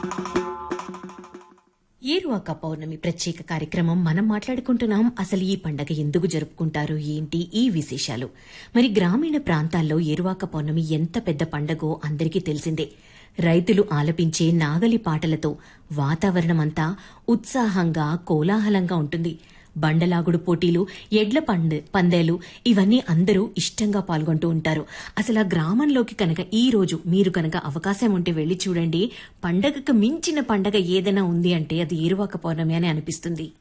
ఏరువాక పౌర్ణమి ప్రత్యేక కార్యక్రమం మనం మాట్లాడుకుంటున్నాం అసలు ఈ పండగ ఎందుకు జరుపుకుంటారు ఏంటి ఈ విశేషాలు మరి గ్రామీణ ప్రాంతాల్లో ఏరువాక పౌర్ణమి ఎంత పెద్ద పండగో అందరికీ తెలిసిందే రైతులు ఆలపించే నాగలి పాటలతో వాతావరణమంతా ఉత్సాహంగా కోలాహలంగా ఉంటుంది బండలాగుడు పోటీలు ఎడ్ల పండ్ పందేలు ఇవన్నీ అందరూ ఇష్టంగా పాల్గొంటూ ఉంటారు అసలు ఆ గ్రామంలోకి కనుక ఈ రోజు మీరు కనుక అవకాశం ఉంటే వెళ్లి చూడండి పండగకు మించిన పండగ ఏదైనా ఉంది అంటే అది ఏరువాక పౌర్ణమి అని అనిపిస్తుంది